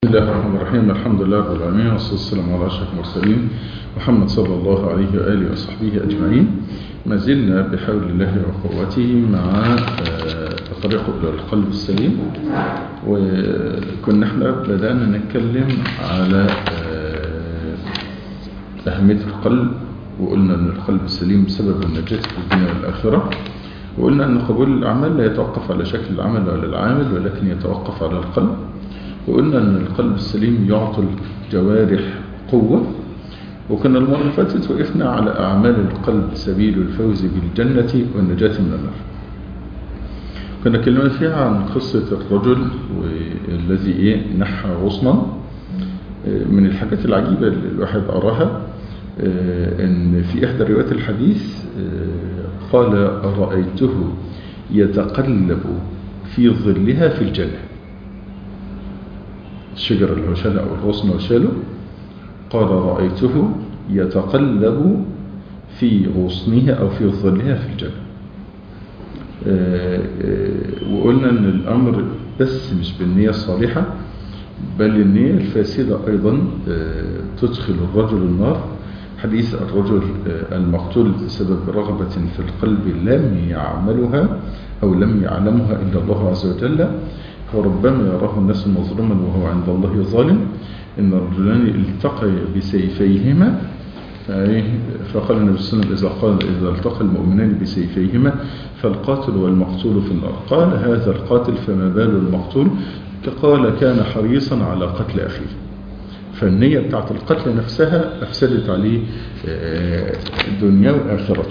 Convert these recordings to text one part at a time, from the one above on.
الله الرحمن الرحيم الحمد لله رب العالمين والصلاة والسلام على أشرف المرسلين محمد صلى الله عليه وآله وصحبه أجمعين ما زلنا بحول الله وقوته مع طريق إلى القلب السليم وكنا احنا بدأنا نتكلم على أهمية القلب وقلنا أن القلب السليم سبب النجاة في الدنيا والآخرة وقلنا أن قبول الأعمال لا يتوقف على شكل العمل ولا العامل ولكن يتوقف على القلب وقلنا أن القلب السليم يعطي الجوارح قوة وكنا المرة اللي فاتت وقفنا على أعمال القلب سبيل الفوز بالجنة والنجاة من النار كنا كلمنا فيها عن قصة الرجل والذي إيه نحى غصنا من الحاجات العجيبة اللي الواحد أراها أن في إحدى روايات الحديث قال رأيته يتقلب في ظلها في الجنة الشجر اللي هو شاله أو الغصن اللي شاله قال رأيته يتقلب في غصنها أو في ظلها في الجنة وقلنا أن الأمر بس مش بالنية الصالحة بل النية الفاسدة أيضا تدخل الرجل النار حديث الرجل المقتول بسبب رغبة في القلب لم يعملها أو لم يعلمها إلا الله عز وجل وربما يراه الناس مظلوما وهو عند الله ظالم إن الرجلان التقي بسيفيهما فقال النبي صلى الله عليه وسلم إذا, قال إذا التقى المؤمنان بسيفيهما فالقاتل والمقتول في النار قال هذا القاتل فما بال المقتول قال كان حريصا على قتل أخيه فالنية بتاعت القتل نفسها أفسدت عليه الدنيا وآخرته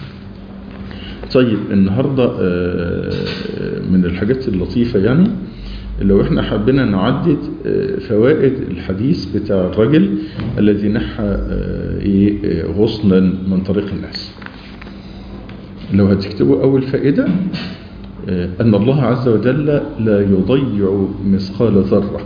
طيب النهاردة من الحاجات اللطيفة يعني لو احنا حبينا نعدد فوائد الحديث بتاع الرجل الذي نحى غصنا من طريق الناس لو هتكتبوا أول فائدة أن الله عز وجل لا يضيع مثقال ذرة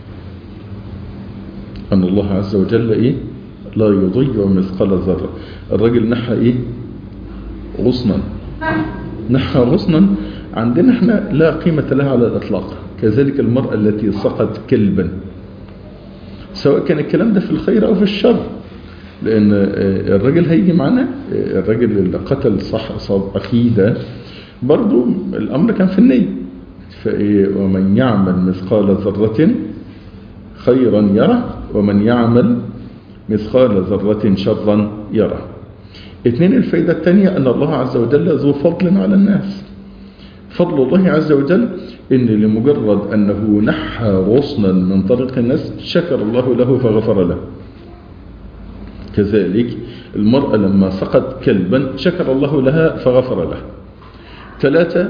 أن الله عز وجل إيه لا يضيع مثقال ذرة الرجل نحى إيه غصنا نحى غصنا عندنا احنا لا قيمة لها على الإطلاق كذلك المرأة التي سقط كلبا سواء كان الكلام ده في الخير أو في الشر لأن الرجل هيجي معنا الرجل اللي قتل صح صاب أخيه ده برضو الأمر كان في النية ومن يعمل مثقال ذرة خيرا يره ومن يعمل مثقال ذرة شرا يره اثنين الفائدة الثانية أن الله عز وجل ذو فضل على الناس فضل الله عز وجل إن لمجرد أنه نحى غصنا من طريق الناس شكر الله له فغفر له كذلك المرأة لما سقط كلبا شكر الله لها فغفر له ثلاثة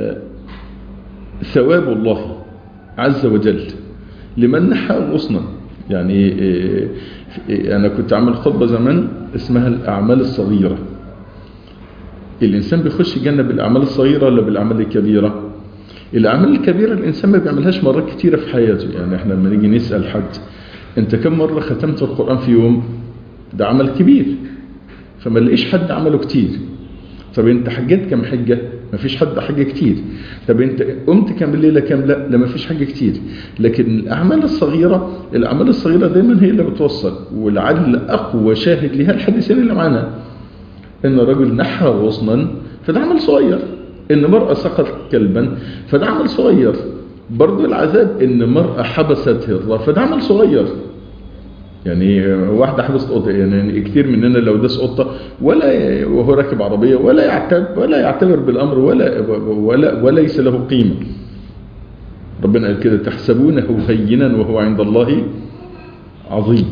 ثواب الله عز وجل لمن نحى غصنا يعني أنا كنت عامل خطبة زمان اسمها الأعمال الصغيرة الإنسان بيخش الجنة بالأعمال الصغيرة ولا بالأعمال الكبيرة الأعمال الكبيرة الإنسان ما بيعملهاش مرات كتيرة في حياته يعني احنا لما نيجي نسأل حد انت كم مرة ختمت القرآن في يوم ده عمل كبير فما نلاقيش حد عمله كتير طب انت حجيت كم حجة ما فيش حد حاجة كتير طب انت قمت كم ليلة كم لا لا ما فيش حاجة كتير لكن الأعمال الصغيرة الأعمال الصغيرة دايما هي اللي بتوصل ولعل أقوى شاهد لها الحديثين اللي معانا ان رجل نحى غصنا فده عمل صغير ان مرأة سقط كلبا فده عمل صغير برضو العذاب ان مرأة حبست هرة فده عمل صغير يعني واحدة حبست قطة يعني كتير مننا لو داس قطة ولا وهو راكب عربية ولا يعتبر ولا يعتبر بالأمر ولا ولا وليس له قيمة ربنا قال كده تحسبونه هينا وهو عند الله عظيم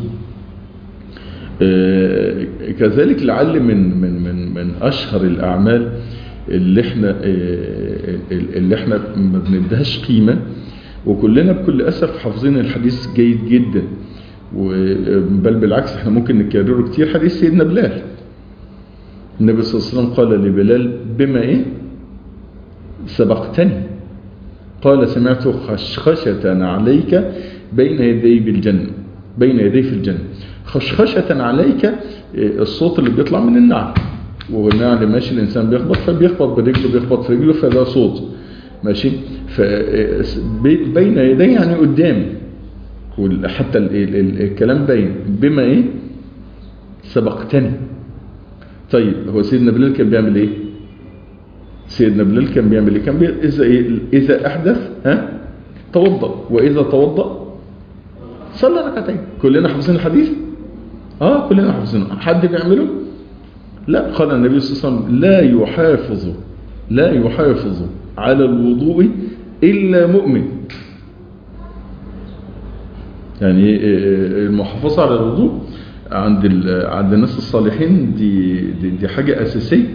كذلك لعل من من من من اشهر الاعمال اللي احنا اللي احنا ما بنديهاش قيمه وكلنا بكل اسف حافظين الحديث جيد جدا بل بالعكس احنا ممكن نكرره كتير حديث سيدنا بلال النبي صلى الله عليه وسلم قال لبلال بما ايه سبقتني قال سمعت خشخشة عليك بين يدي بالجنة بين يدي في الجنة خشخشة عليك الصوت اللي بيطلع من النعل والنعل ماشي الإنسان بيخبط فبيخبط برجله بيخبط في رجله فده صوت ماشي فبين يدي يعني قدامي وحتى ال ال ال الكلام باين بما ايه سبقتني طيب هو سيدنا بلال كان بيعمل ايه سيدنا بلال كان بيعمل ايه كان بي... اذا إيه؟ اذا احدث ها توضا واذا توضا صلى ركعتين كلنا حافظين الحديث اه كلنا حافظينه حد بيعمله لا قال النبي صلى الله عليه وسلم لا يحافظ لا يحافظ على الوضوء الا مؤمن يعني المحافظه على الوضوء عند عند الناس الصالحين دي دي, دي حاجه اساسيه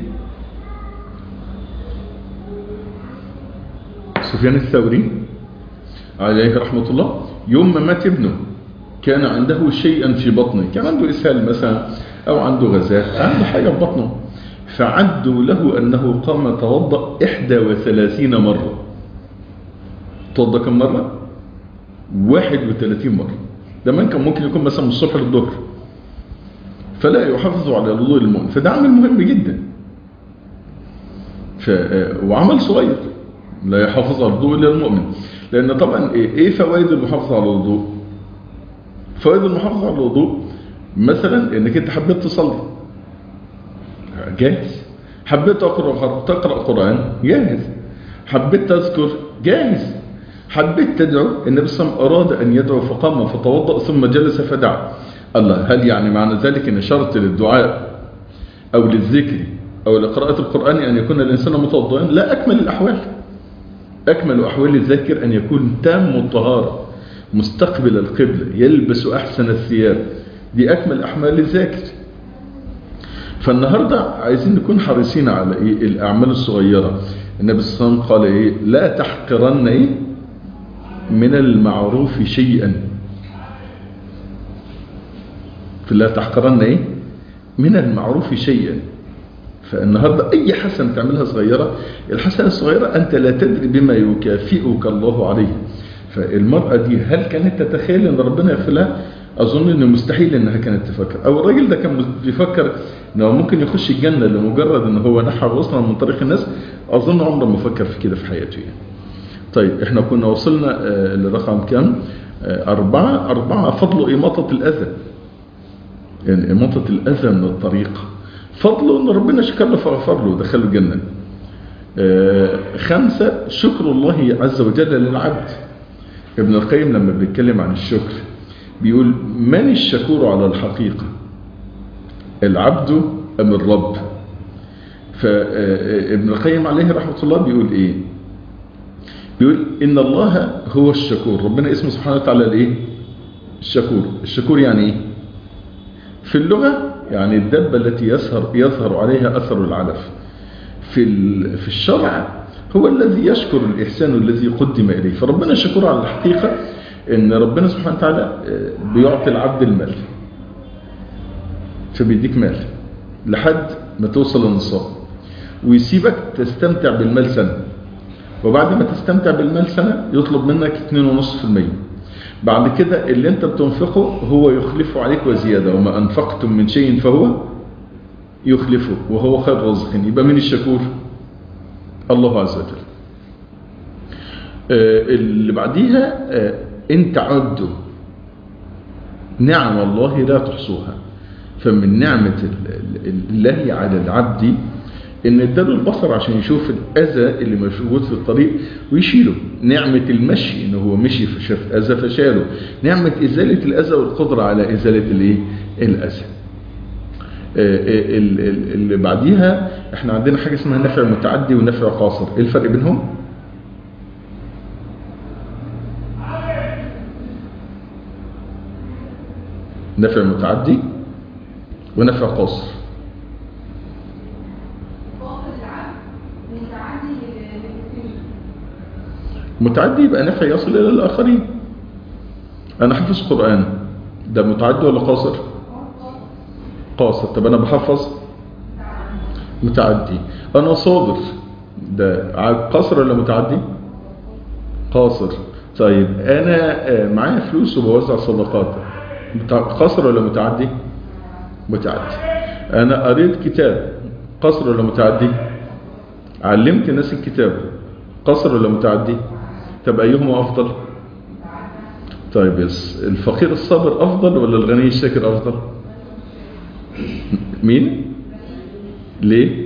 سفيان الثوري عليه رحمة الله يوم ما مات ابنه كان عنده شيئا في بطنه كان عنده إسهال مثلا أو عنده غازات عنده حاجة في بطنه فعدوا له أنه قام توضأ 31 مرة توضأ كم مرة؟ 31 مرة ده من كان ممكن يكون مثلا من الصبح للظهر فلا يحافظ على الوضوء المؤمن فده عمل مهم جدا ف... وعمل صغير لا يحافظ على الوضوء الا المؤمن لان طبعا ايه, إيه فوائد المحافظه على الوضوء فوائد المحافظه على الوضوء مثلا انك انت حبيت تصلي جاهز حبيت تقرا تقرا قران جاهز حبيت تذكر جاهز حبيت تدعو النبي صلى الله عليه وسلم اراد ان يدعو فقام فتوضا ثم جلس فدعا الله هل يعني معنى ذلك ان شرط للدعاء او للذكر او لقراءه القران ان يكون الانسان متوضئا لا اكمل الاحوال أكمل أحوال الذاكر أن يكون تام الطهارة مستقبل القبلة يلبس أحسن الثياب دي أكمل أحوال الذاكر فالنهاردة عايزين نكون حريصين على إيه الأعمال الصغيرة النبي صلى الله عليه وسلم قال إيه لا تحقرن إيه من المعروف شيئا فلا تحقرن إيه من المعروف شيئا فالنهاردة أي حسنة تعملها صغيرة الحسنة الصغيرة أنت لا تدري بما يكافئك الله عليه فالمرأة دي هل كانت تتخيل أن ربنا يغفر لها أظن أنه مستحيل أنها كانت تفكر أو الراجل ده كان بيفكر أنه ممكن يخش الجنة لمجرد أنه هو نحى وصلا من طريق الناس أظن عمره ما فكر في كده في حياته يعني. طيب احنا كنا وصلنا لرقم كام أربعة أربعة فضل إماطة الأذى يعني إماطة الأذى من الطريق فضله ان ربنا شكر له فغفر له ودخله الجنه خمسة شكر الله عز وجل للعبد ابن القيم لما بيتكلم عن الشكر بيقول من الشكور على الحقيقة العبد أم الرب فابن القيم عليه رحمة الله بيقول ايه بيقول ان الله هو الشكور ربنا اسمه سبحانه وتعالى الايه الشكور الشكور يعني ايه في اللغة يعني الدبة التي يظهر, يظهر عليها أثر العلف في, في الشرع هو الذي يشكر الإحسان الذي قدم إليه فربنا شكور على الحقيقة أن ربنا سبحانه وتعالى بيعطي العبد المال فبيديك مال لحد ما توصل للنصاب ويسيبك تستمتع بالمال سنة وبعد ما تستمتع بالمال سنة يطلب منك 2.5% بعد كده اللي انت بتنفقه هو يخلفه عليك وزيادة وما أنفقتم من شيء فهو يخلفه وهو خير رزق يبقى من الشكور الله عز وجل آه اللي بعديها آه ان تعدوا نعم الله لا تحصوها فمن نعمة الله على العبد ان اداله البصر عشان يشوف الاذى اللي موجود في الطريق ويشيله نعمة المشي ان هو مشي فشاف اذى فشاله نعمة ازالة الاذى والقدرة على ازالة الايه الاذى اللي بعديها احنا عندنا حاجة اسمها نفع متعدي ونفع قاصر ايه الفرق بينهم نفع متعدي ونفع قاصر متعدي يبقى نفع يصل إلى الآخرين أنا حفظ قرآن ده متعدي ولا قاصر قاصر طب أنا بحفظ متعدي أنا صابر ده قاصر ولا متعدي قاصر طيب أنا معايا فلوس وبوزع صدقات قاصر ولا متعدي متعدي أنا قريت كتاب قاصر ولا متعدي علمت الناس الكتاب قاصر ولا متعدي طب أيهما أفضل طيب يس الفقير الصابر أفضل ولا الغني الشاكر أفضل مين ليه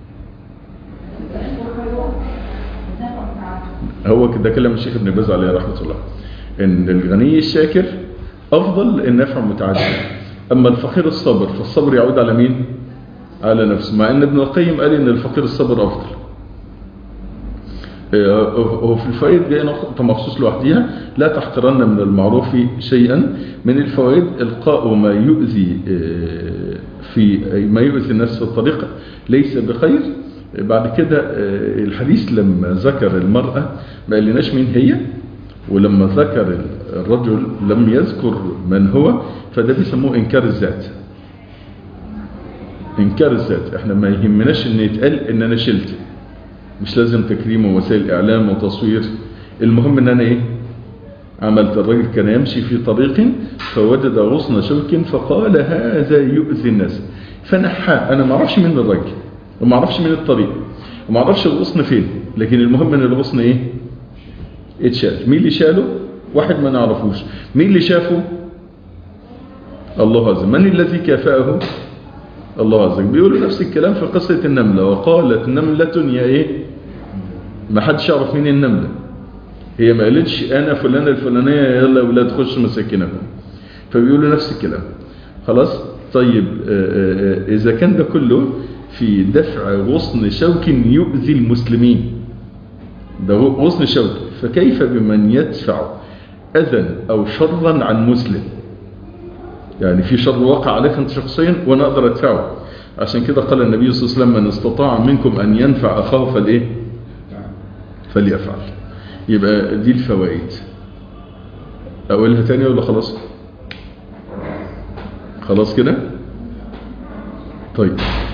هو كده كلام الشيخ ابن باز عليه رحمة الله ان الغني الشاكر افضل النافع متعدد اما الفقير الصبر فالصبر يعود على مين على نفسه مع ان ابن القيم قال ان الفقير الصبر افضل هو في الفوائد جاي نقطة مخصوص لوحدها لا تحقرن من المعروف شيئا من الفوائد القاء ما يؤذي في ما يؤذي الناس في الطريق ليس بخير بعد كده الحديث لما ذكر المرأة ما قالناش مين هي ولما ذكر الرجل لم يذكر من هو فده بيسموه انكار الذات انكار الذات احنا ما يهمناش ان يتقال ان انا شلت مش لازم تكريم ووسائل اعلام وتصوير المهم ان انا ايه عملت الرجل كان يمشي في طريق فوجد غصن شوك فقال هذا يؤذي الناس فنحاه انا ما اعرفش مين الرجل وما اعرفش مين الطريق وما اعرفش الغصن فين لكن المهم ان الغصن ايه اتشال مين اللي شاله واحد ما نعرفوش مين اللي شافه الله عز من الذي كافأه الله عز وجل بيقولوا نفس الكلام في قصة النملة وقالت نملة يا ايه ما حدش يعرف مين النملة هي ما قالتش انا فلانة الفلانية يلا يا ولاد خش مساكنكم فبيقولوا نفس الكلام خلاص طيب آآ آآ اذا كان ده كله في دفع غصن شوك يؤذي المسلمين ده غصن شوك فكيف بمن يدفع اذى او شرا عن مسلم يعني في شر وقع عليك انت شخصيا وانا اقدر ادفعه عشان كده قال النبي صلى الله عليه وسلم من استطاع منكم ان ينفع اخاه فالايه فليفعل يبقى دي الفوائد اقولها تاني ولا خلاص خلاص كده طيب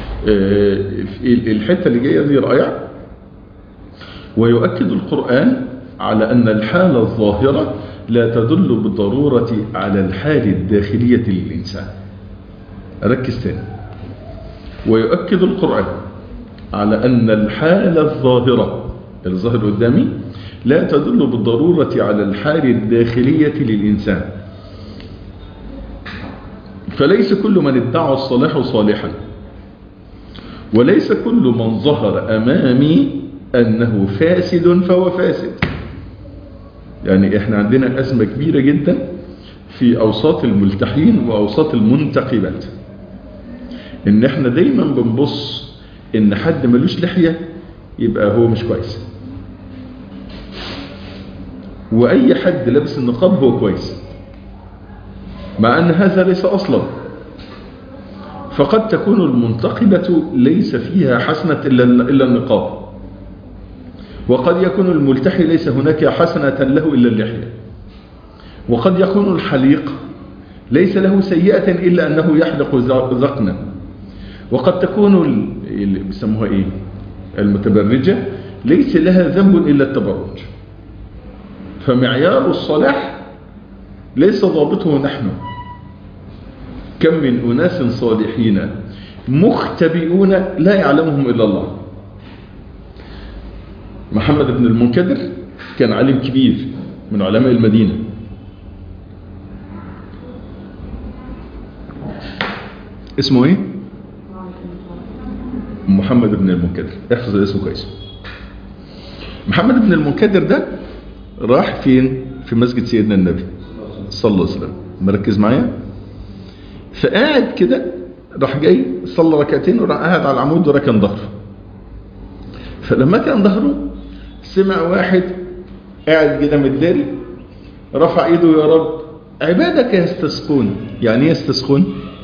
الحته اللي جايه دي رائعه ويؤكد القران على ان الحاله الظاهره لا تدل بالضرورة على الحال الداخلية للإنسان ركز تاني ويؤكد القرآن على أن الحالة الظاهرة الظاهر قدامي لا تدل بالضرورة على الحال الداخلية للإنسان فليس كل من ادعى الصلاح صالحا وليس كل من ظهر أمامي أنه فاسد فهو فاسد يعني احنا عندنا أزمة كبيرة جدا في أوساط الملتحين وأوساط المنتقبات ان احنا دايما بنبص ان حد ملوش لحية يبقى هو مش كويس وأي حد لابس النقاب هو كويس مع أن هذا ليس أصلا فقد تكون المنتقبة ليس فيها حسنة إلا النقاب وقد يكون الملتحي ليس هناك حسنة له إلا اللحية وقد يكون الحليق ليس له سيئة إلا أنه يحلق ذقنا وقد تكون اللي بيسموها إيه المتبرجة ليس لها ذنب إلا التبرج فمعيار الصلاح ليس ضابطه نحن كم من أناس صالحين مختبئون لا يعلمهم إلا الله محمد بن المنكدر كان عالم كبير من علماء المدينة اسمه ايه محمد بن المنكدر احفظ اسمه كويس محمد بن المنكدر ده راح فين في مسجد سيدنا النبي صلى الله عليه وسلم مركز معايا فقاعد كده راح جاي صلى ركعتين وراح قاعد على العمود وركن ظهره فلما كان ظهره سمع واحد قاعد كده متداري رفع ايده يا رب عبادك يستسقون يعني ايه يستسقون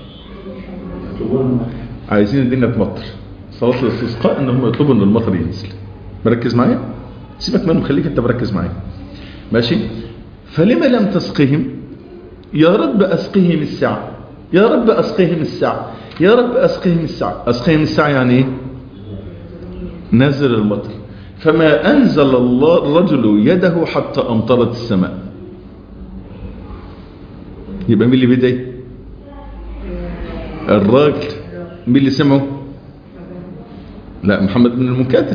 عايزين الدنيا تمطر صلاة الاستسقاء انهم يطلبوا ان المطر ينزل مركز معايا سيبك منهم خليك انت مركز معايا ماشي فلما لم تسقهم يا رب اسقهم الساعة يا رب اسقهم الساعة يا رب اسقهم الساعة اسقهم الساعة يعني ايه نزل المطر فما أنزل الله الرجل يده حتى أمطرت السماء يبقى مين اللي بدأ الراجل مين اللي سمعه لا محمد بن المنكدر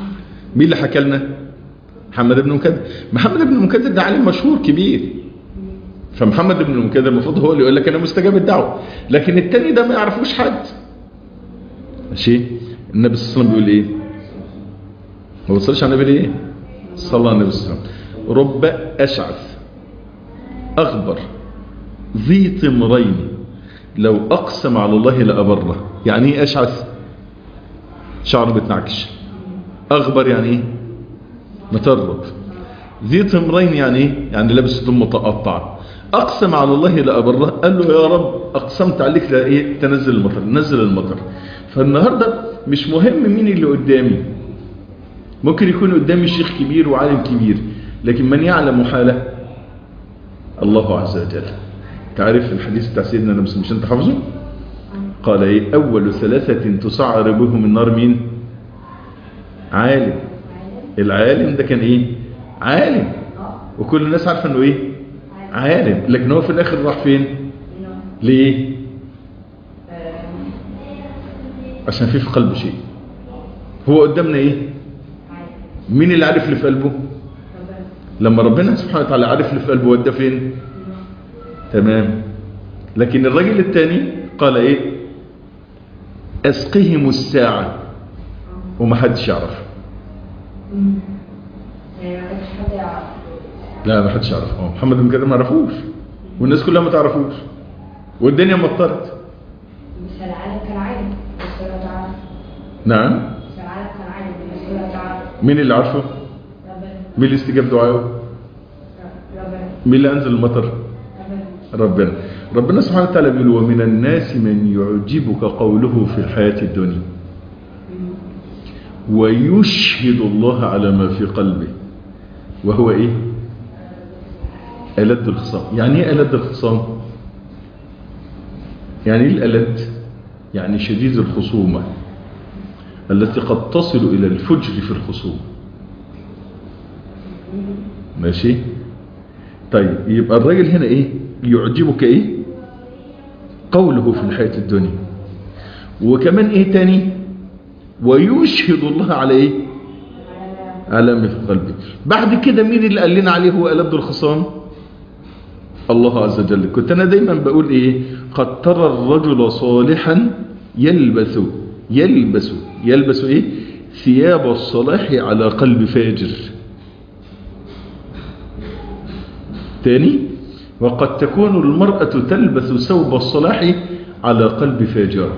مين اللي حكى لنا محمد بن المنكدر محمد بن المنكدر ده عالم مشهور كبير فمحمد بن المنكدر المفروض هو اللي يقول لك انا مستجاب الدعوه لكن التاني ده ما يعرفوش حد ماشي النبي صلى الله عليه وسلم بيقول ايه ما وصلش على النبي ليه صلى الله عليه وسلم رب اشعث اخبر ذي طمرين لو اقسم على الله لابره يعني ايه اشعث شعره بتنعكش اخبر يعني ايه مطرب ذي طمرين يعني ايه يعني لابس هدوم متقطع اقسم على الله لابره قال له يا رب اقسمت عليك لا ايه تنزل المطر نزل المطر فالنهارده مش مهم مين اللي قدامي ممكن يكون قدامي شيخ كبير وعالم كبير لكن من يعلم حاله الله عز وجل تعرف الحديث بتاع سيدنا النبي مش انت حافظه قال ايه اول ثلاثة تسعر بهم النار مين عالم العالم ده كان ايه عالم وكل الناس عارفه انه ايه عالم لكن هو في الاخر راح فين ليه عشان في في قلبه شيء هو قدامنا ايه مين اللي عارف اللي في قلبه لما ربنا سبحانه وتعالى عارف اللي في قلبه ودى فين تمام لكن الرجل الثاني قال ايه اسقهم الساعة وما حدش يعرف لا ما حدش يعرف هو محمد بن كده ما عرفوش والناس كلها ما تعرفوش والدنيا مطرت بس العالم كان عالم بس لا تعرف نعم بس العالم كان عالم بس لا تعرف مين اللي عارفه ربنا مين اللي استجاب دعائه ربنا مين اللي انزل المطر ربنا ربنا ربنا سبحانه وتعالى بيقول ومن الناس من يعجبك قوله في الحياة الدنيا ويشهد الله على ما في قلبه وهو ايه ألد الخصام يعني ايه ألد الخصام يعني ايه الألد يعني شديد الخصومة التي قد تصل إلى الفجر في الخصوم ماشي طيب يبقى الراجل هنا ايه يعجبك ايه قوله في الحياة الدنيا وكمان ايه تاني ويشهد الله على ايه على ما في قلبه بعد كده مين اللي قال لنا عليه هو ألد الخصام الله عز وجل كنت انا دايما بقول ايه قد ترى الرجل صالحا يلبس يلبس يلبس ايه ثياب الصلاح على قلب فاجر تاني وقد تكون المرأة تلبس ثوب الصلاح على قلب فاجر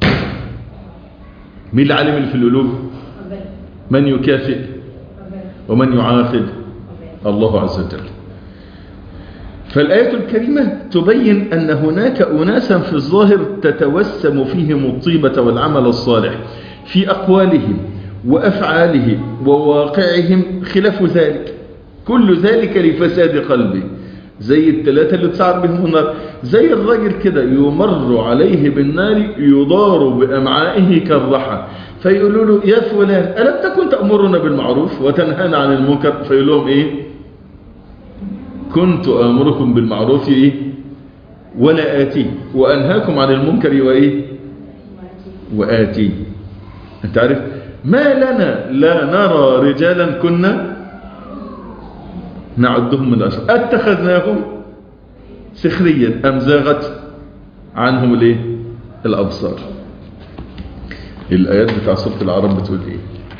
مين العالم اللي في القلوب ربنا من يكافئ ربنا ومن يعاقب ربنا الله عز وجل فالآية الكريمة تبين أن هناك أناسا في الظاهر تتوسم فيهم الطيبة والعمل الصالح في أقوالهم وأفعالهم وواقعهم خلاف ذلك كل ذلك لفساد قلبه زي الثلاثة اللي تسعر بهم النار زي الرجل كده يمر عليه بالنار يضار بأمعائه كالرحى فيقولوا له يا فلان ألم تكن تأمرنا بالمعروف وتنهانا عن المنكر فيقول لهم إيه كنت آمركم بالمعروف إيه ولا آتي وأنهاكم عن المنكر وإيه وآتي أنت عارف ما لنا لا نرى رجالا كنا نعدهم من الأشرار اتخذناهم سخريا أم زاغت عنهم الايه الأبصار الآيات بتاع سورة العرب بتقول إيه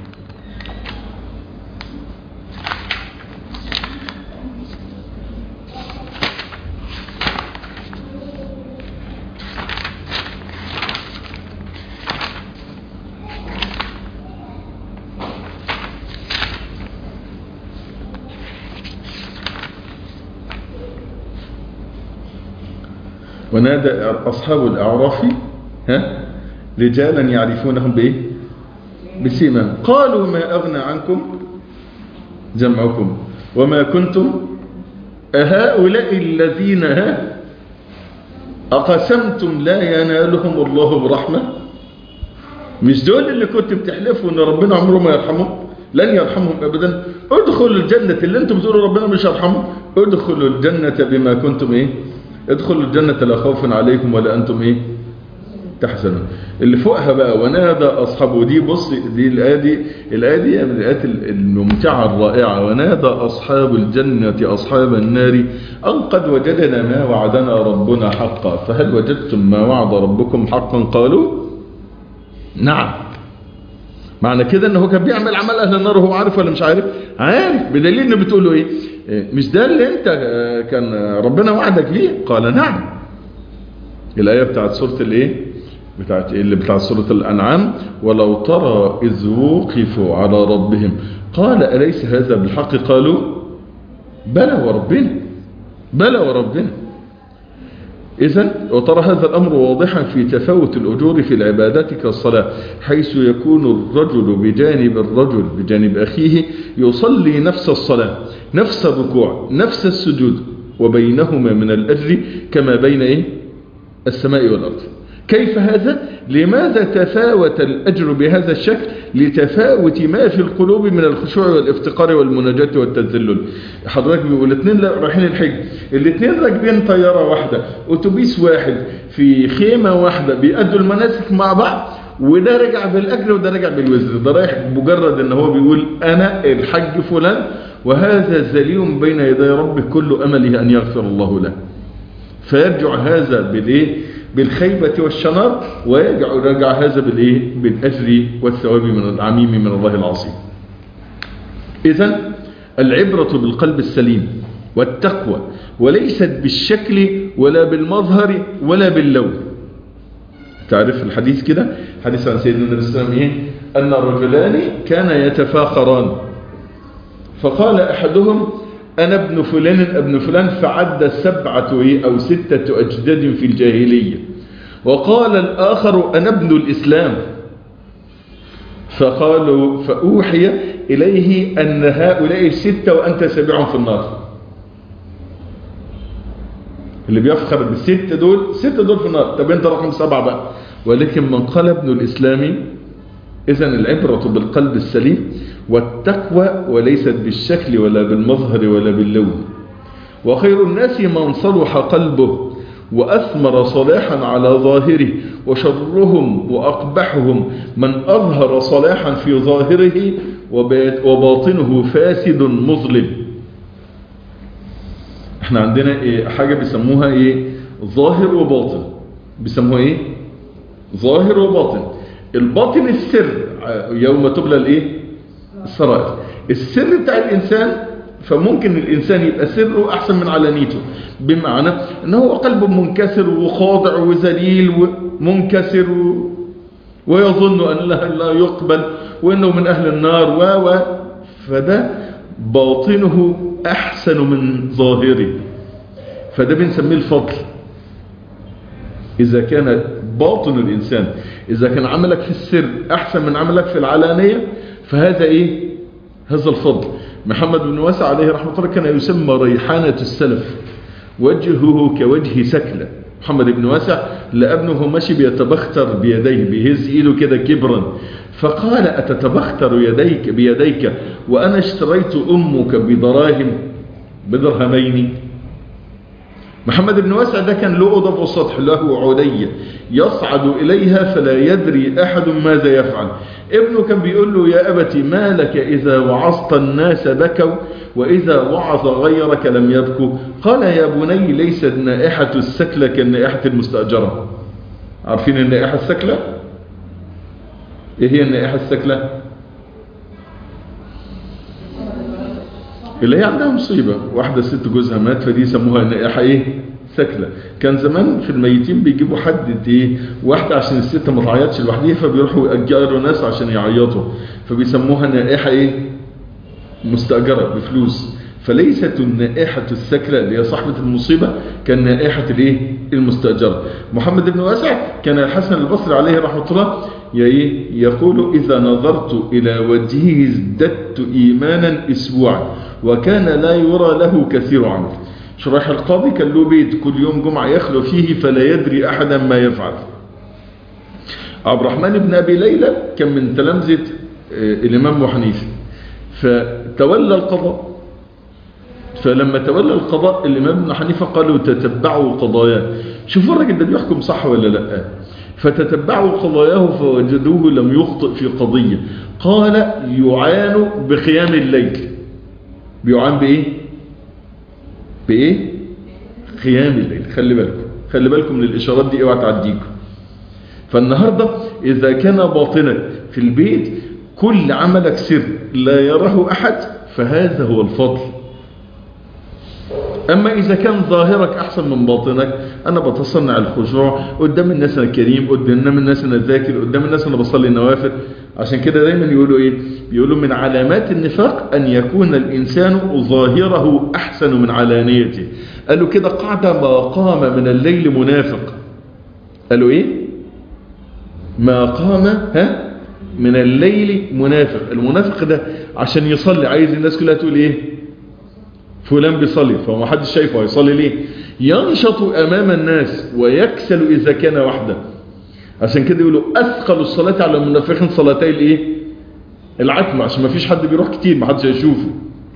ونادى أصحاب الأعراف ها رجالا يعرفونهم بإيه بسيما قالوا ما أغنى عنكم جمعكم وما كنتم أهؤلاء الذين ها أقسمتم لا ينالهم الله برحمة مش دول اللي كنت بتحلفوا ان ربنا عمره ما يرحمهم لن يرحمهم ابدا ادخلوا الجنة اللي انتم بتقولوا ربنا مش يرحمهم ادخلوا الجنة بما كنتم ايه ادخلوا الجنة لا خوف عليكم ولا انتم ايه تحزنون اللي فوقها بقى ونادى أصحابه دي بص دي الآية دي الآية دي من الآيات الممتعة الرائعة ونادى أصحاب الجنة أصحاب النار أن قد وجدنا ما وعدنا ربنا حقا فهل وجدتم ما وعد ربكم حقا قالوا نعم معنى كده انه كان بيعمل عمل اهل النار وهو عارف ولا مش عارف عارف بدليل انه بتقول له ايه مش ده اللي انت كان ربنا وعدك بيه قال نعم الايه بتاعت سوره الايه بتاعت اللي بتاعت سوره الانعام ولو ترى اذ وقفوا على ربهم قال اليس هذا بالحق قالوا بلى وربنا بلى وربنا إذا وترى هذا الأمر واضحا في تفاوت الأجور في العبادات كالصلاة حيث يكون الرجل بجانب الرجل بجانب أخيه يصلي نفس الصلاة نفس الركوع نفس السجود وبينهما من الأجر كما بين إيه؟ السماء والأرض كيف هذا؟ لماذا تفاوت الأجر بهذا الشكل لتفاوت ما في القلوب من الخشوع والافتقار والمناجاة والتذلل حضرتك بيقول الاثنين رايحين الحج الاثنين راكبين طيارة واحدة اتوبيس واحد في خيمة واحدة بيأدوا المناسك مع بعض وده رجع بالأجر وده رجع بالوزر ده رايح مجرد ان هو بيقول انا الحج فلان وهذا ذليل بين يدي ربه كل امله ان يغفر الله له فيرجع هذا بالايه بالخيبة والشنار ويرجع رجع هذا بالايه بالاجر والثواب من العميم من الله العظيم اذا العبرة بالقلب السليم والتقوى وليست بالشكل ولا بالمظهر ولا باللون تعرف الحديث كده حديث عن سيدنا النبي صلى الله عليه وسلم ايه ان رجلان كان يتفاخران فقال احدهم أنا ابن فلان ابن فلان فعد سبعة أو ستة أجداد في الجاهلية وقال الآخر أنا ابن الإسلام فقالوا فأوحي إليه أن هؤلاء الستة وأنت سابعهم في النار اللي بيفخر بالستة دول ستة دول في النار طب انت رقم سبعة بقى ولكن من قال ابن الإسلام إذا العبرة بالقلب السليم والتقوى وليست بالشكل ولا بالمظهر ولا باللون وخير الناس من صلح قلبه وأثمر صلاحا على ظاهره وشرهم وأقبحهم من أظهر صلاحا في ظاهره وباطنه فاسد مظلم احنا عندنا ايه حاجة بيسموها ايه ظاهر وباطن بيسموها ايه ظاهر وباطن الباطن السر يوم تبلى الايه السرائر السر بتاع الانسان فممكن الانسان يبقى سره احسن من علانيته بمعنى ان هو قلبه منكسر وخاضع وذليل ومنكسر و... ويظن ان لا يقبل وانه من اهل النار و و فده باطنه احسن من ظاهره فده بنسميه الفضل اذا كان باطن الانسان اذا كان عملك في السر احسن من عملك في العلانية فهذا ايه هذا الفضل محمد بن واسع عليه رحمة الله كان يسمى ريحانة السلف وجهه كوجه سكلة محمد بن واسع لابنه ماشي بيتبختر بيديه بيهز ايده كده كبرا فقال أتتبختر يديك بيديك وأنا اشتريت أمك بدراهم بدرهمين محمد بن واسع ده كان له أوضة في السطح له علية يصعد إليها فلا يدري أحد ماذا يفعل ابنه كان بيقول له يا أبتي ما لك إذا وعظت الناس بكوا وإذا وعظ غيرك لم يبكوا قال يا بني ليست نائحة السكلة كالنائحة المستأجرة عارفين النائحة السكلة ايه هي النائحة السكلة اللي هي عندها مصيبة واحدة ست جوزها مات فدي يسموها نائحة ايه سكلة كان زمان في الميتين بيجيبوا حد ايه واحدة عشان الست ما تعيطش لوحديها فبيروحوا يأجروا ناس عشان يعيطوا فبيسموها نائحة ايه مستأجرة بفلوس فليست النائحة السكلة اللي هي صاحبة المصيبة كالنائحة الايه المستأجرة محمد بن واسع كان الحسن البصري عليه رحمة الله يقول إذا نظرت إلى وجهه ازددت إيمانا أسبوعا وكان لا يرى له كثير عمل شريح القاضي كان له بيت كل يوم جمعة يخلو فيه فلا يدري أحدا ما يفعل عبد الرحمن بن أبي ليلى كان من تلامذة الإمام أبو حنيفه فتولى القضاء فلما تولى القضاء الإمام ابن حنيفة قالوا تتبعوا قضاياه شوفوا الراجل ده بيحكم صح ولا لا فتتبعوا قضاياه فوجدوه لم يخطئ في قضية قال يعان بقيام الليل بيعان بإيه بإيه قيام الليل خلي بالكم خلي بالكم من الإشارات دي اوعى تعديكم فالنهاردة إذا كان باطنك في البيت كل عملك سر لا يراه أحد فهذا هو الفضل أما إذا كان ظاهرك أحسن من باطنك أنا بتصنع الخشوع قدام الناس أنا كريم قدام الناس أنا ذاكر قدام الناس أنا بصلي النوافل عشان كده دايما يقولوا إيه يقولوا من علامات النفاق أن يكون الإنسان ظاهره أحسن من علانيته قالوا كده قاعدة ما قام من الليل منافق قالوا إيه ما قام ها من الليل منافق المنافق ده عشان يصلي عايز الناس كلها تقول ايه فلان بيصلي فما حدش شايفه هيصلي ليه ينشط امام الناس ويكسل اذا كان وحده عشان كده يقولوا اثقل الصلاه على المنافقين صلاتي الايه العتمه عشان ما فيش حد بيروح كتير ما حدش هيشوفه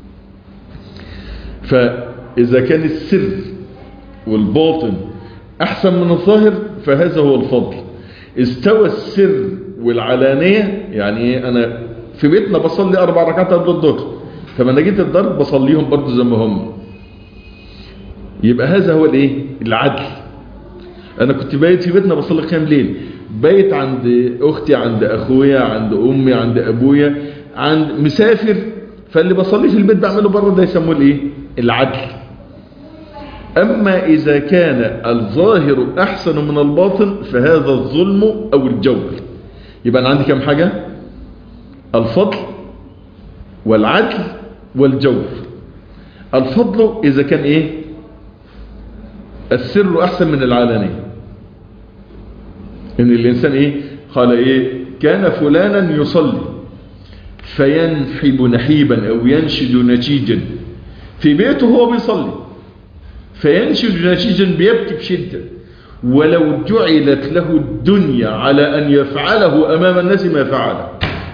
فاذا كان السر والباطن احسن من الظاهر فهذا هو الفضل استوى السر والعلانية يعني ايه انا في بيتنا بصلي اربع ركعات قبل الظهر فما انا جيت الضرب بصليهم برضه زي ما هم يبقى هذا هو الايه العدل انا كنت بايت في بيتنا بصلي قيام ليل بايت عند اختي عند اخويا عند امي عند ابويا عند مسافر فاللي بصلي في البيت بعمله بره ده يسموه الايه العدل أما إذا كان الظاهر أحسن من الباطن فهذا الظلم أو الجور يبقى أنا عندي كم حاجة الفضل والعدل والجور الفضل إذا كان إيه السر أحسن من العلانية إن الإنسان إيه قال إيه كان فلانا يصلي فينحب نحيبا أو ينشد نشيجا في بيته هو بيصلي فينشد نشيجا بيبكي بشدة ولو جعلت له الدنيا على أن يفعله أمام الناس ما فعله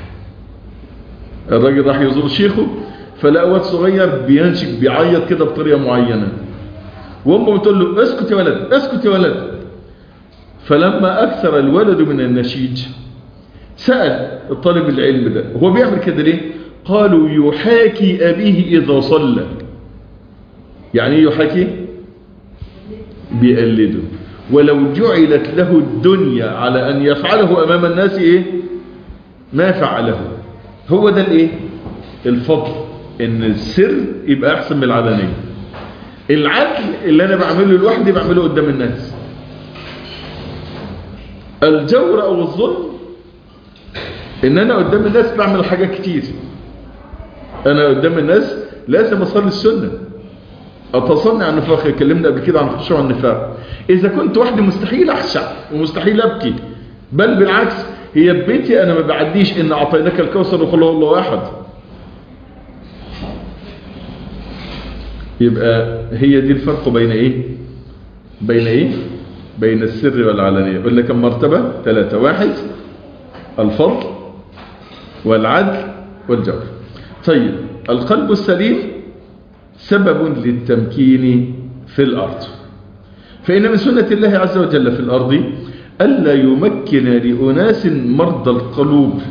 الراجل راح يزور شيخه فلقى واد صغير بينشك بيعيط كده بطريقة معينة وامه بتقول له اسكت يا ولد اسكت يا ولد فلما أكثر الولد من النشيج سأل الطالب العلم ده هو بيعمل كده ليه قالوا يحاكي أبيه إذا صلى يعني ايه يحاكي بيقلده ولو جعلت له الدنيا على أن يفعله أمام الناس إيه ما فعله هو ده الإيه الفضل إن السر يبقى أحسن من العلانية العدل اللي أنا بعمله لوحدي بعمله قدام الناس الجور أو الظلم إن أنا قدام الناس بعمل حاجات كتير أنا قدام الناس لازم أصلي السنة أتصنع النفاق اتكلمنا قبل كده عن خشوع النفاق إذا كنت وحدي مستحيل أخشع ومستحيل أبكي بل بالعكس هي ببيتي أنا ما بعديش إن أعطيناك الكوثر وقل هو الله أحد يبقى هي دي الفرق بين إيه بين إيه بين السر والعلانية قلنا كم مرتبة ثلاثة واحد الفضل والعدل والجور طيب القلب السليم سبب للتمكين في الأرض فإن من سنة الله عز وجل في الأرض ألا يمكن لأناس مرضى القلوب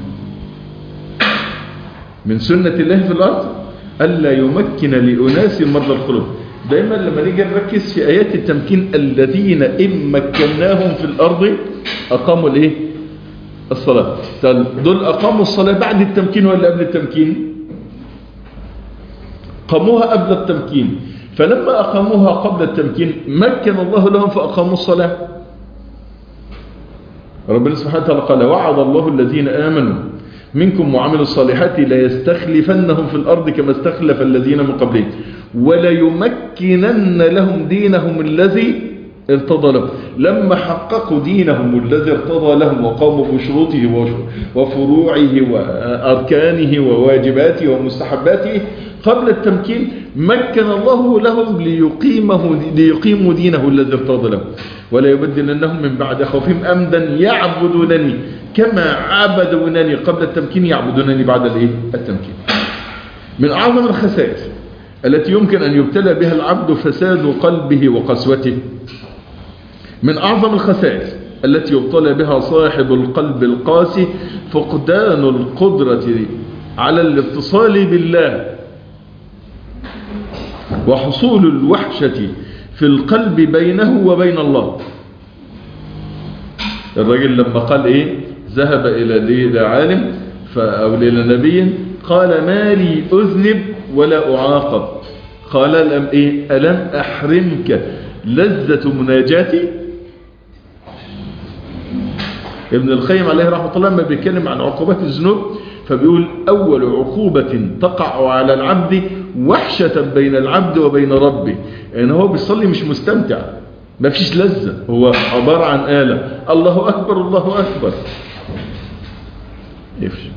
من سنة الله في الأرض ألا يمكن لأناس مرضى القلوب دايما لما نيجي نركز في آيات التمكين الذين إن مكناهم في الأرض أقاموا الإيه؟ الصلاة دول أقاموا الصلاة بعد التمكين ولا قبل التمكين قاموها قبل التمكين فلما أقاموها قبل التمكين مكن الله لهم فأقاموا الصلاة ربنا سبحانه وتعالى قال وعد الله الذين آمنوا منكم وعملوا الصالحات لا يستخلفنهم في الأرض كما استخلف الذين من قبلهم ولا يمكنن لهم دينهم الذي ارتضى لهم لما حققوا دينهم الذي ارتضى لهم وقاموا بشروطه وفروعه وأركانه وواجباته ومستحباته قبل التمكين مكن الله لهم ليقيمه ليقيموا دينه الذي ارتضى لهم ولا يبدلنهم من بعد خوفهم أمدا يعبدونني كما عبدونني قبل التمكين يعبدونني بعد الايه التمكين من أعظم الخسائر التي يمكن أن يبتلى بها العبد فساد قلبه وقسوته من أعظم الخسائر التي يبتلى بها صاحب القلب القاسي فقدان القدرة على الاتصال بالله وحصول الوحشة في القلب بينه وبين الله الرجل لما قال ايه ذهب الى إلى عالم او الى نبي قال ما لي اذنب ولا اعاقب قال لم ايه الم احرمك لذة مناجاتي ابن القيم عليه رحمة الله لما بيتكلم عن عقوبات الذنوب فبيقول أول عقوبة تقع على العبد وحشة بين العبد وبين ربه يعني هو بيصلي مش مستمتع ما فيش لذة هو عبارة عن آلة الله أكبر الله أكبر يفشل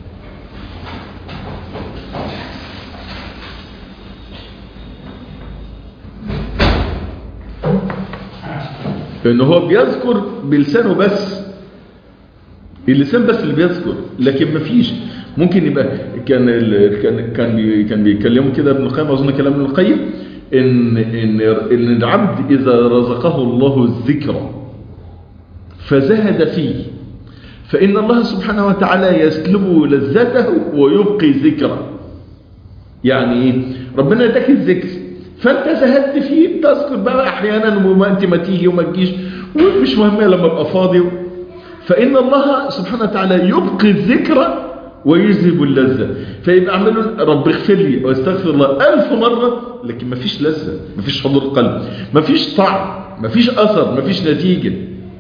لأنه هو بيذكر بلسانه بس اللسان بس اللي بيذكر لكن مفيش ممكن يبقى كان كان كان بي كان بيكلموا كده ابن القيم اظن كلام ابن القيم ان ان ان العبد اذا رزقه الله الذكر فزهد فيه فان الله سبحانه وتعالى يسلبه لذته ويبقي ذكره يعني ايه ربنا اداك الذكر فانت زهدت فيه بتذكر بقى احيانا وما انت ما تيجي وما تجيش ومش مهم لما ابقى فاضي فإن الله سبحانه وتعالى يبقي الذكر ويذهب اللذة فيبقى اعملوا رب اغفر لي واستغفر الله ألف مرة لكن ما فيش لذة ما فيش حضور قلب ما فيش طعم ما فيش أثر ما فيش نتيجة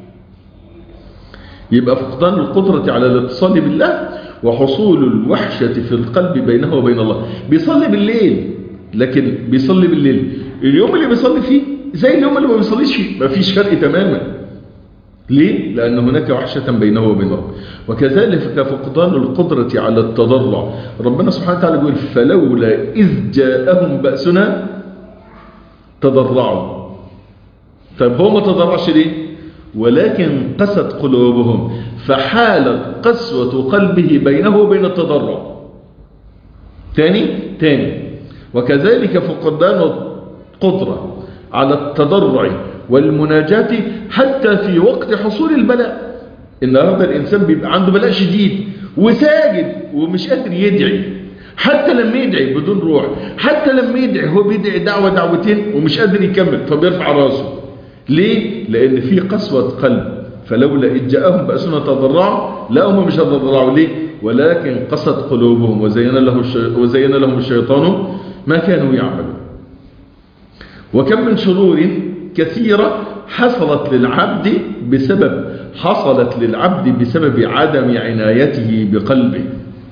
يبقى فقدان القدرة على الاتصال بالله وحصول الوحشة في القلب بينه وبين الله بيصلي بالليل لكن بيصلي بالليل اليوم اللي بيصلي فيه زي اليوم اللي ما بيصليش فيه ما فيش فرق تماما ليه؟ لأن هناك وحشة بينه وبين ربه وكذلك فقدان القدرة على التضرع ربنا سبحانه وتعالى يقول فلولا إذ جاءهم بأسنا تضرعوا طيب هو ما تضرعش ليه؟ ولكن قست قلوبهم فحالت قسوة قلبه بينه وبين التضرع تاني تاني وكذلك فقدان القدرة على التضرع والمناجاة حتى في وقت حصول البلاء النهارده الإنسان بيبقى عنده بلاء شديد وساجد ومش قادر يدعي حتى لما يدعي بدون روح حتى لما يدعي هو بيدعي دعوة دعوتين ومش قادر يكمل فبيرفع راسه ليه؟ لأن في قسوة قلب فلولا إذ جاءهم بأسنا تضرعوا لا هم مش هتضرعوا ليه؟ ولكن قست قلوبهم وزين, له الشي... وزين لهم الشيطان ما كانوا يعملون وكم من شرور كثيرة حصلت للعبد بسبب حصلت للعبد بسبب عدم عنايته بقلبه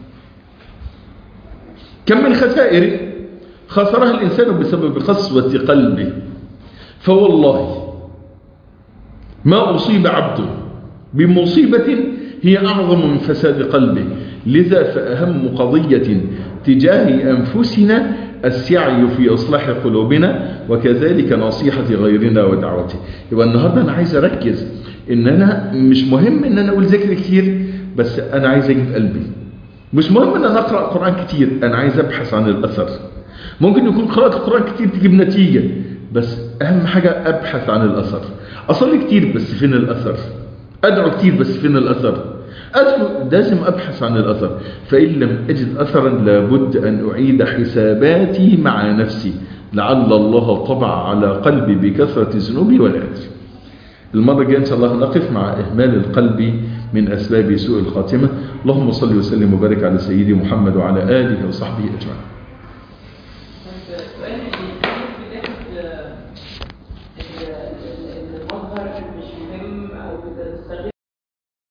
كم من خسائر خسرها الإنسان بسبب قسوة قلبه فوالله ما أصيب عبد بمصيبة هي أعظم من فساد قلبه لذا فأهم قضية تجاه أنفسنا السعي في إصلاح قلوبنا وكذلك نصيحة غيرنا ودعوته يبقى النهاردة أنا عايز أركز إن أنا مش مهم إن أنا أقول ذكر كتير بس أنا عايز أجيب قلبي مش مهم إن أنا أقرأ قرآن كتير أنا عايز أبحث عن الأثر ممكن يكون قراءة القرآن كتير تجيب نتيجة بس أهم حاجة أبحث عن الأثر أصلي كتير بس فين الأثر أدعو كتير بس فين الأثر أدعو لازم أبحث عن الأثر فإن لم أجد أثرا لابد أن أعيد حساباتي مع نفسي لعل الله طبع على قلبي بكثرة ذنوبي ولا أدري المرة الجاية إن شاء الله نقف مع إهمال القلب من أسباب سوء الخاتمة اللهم صل وسلم وبارك على سيدي محمد وعلى آله وصحبه أجمعين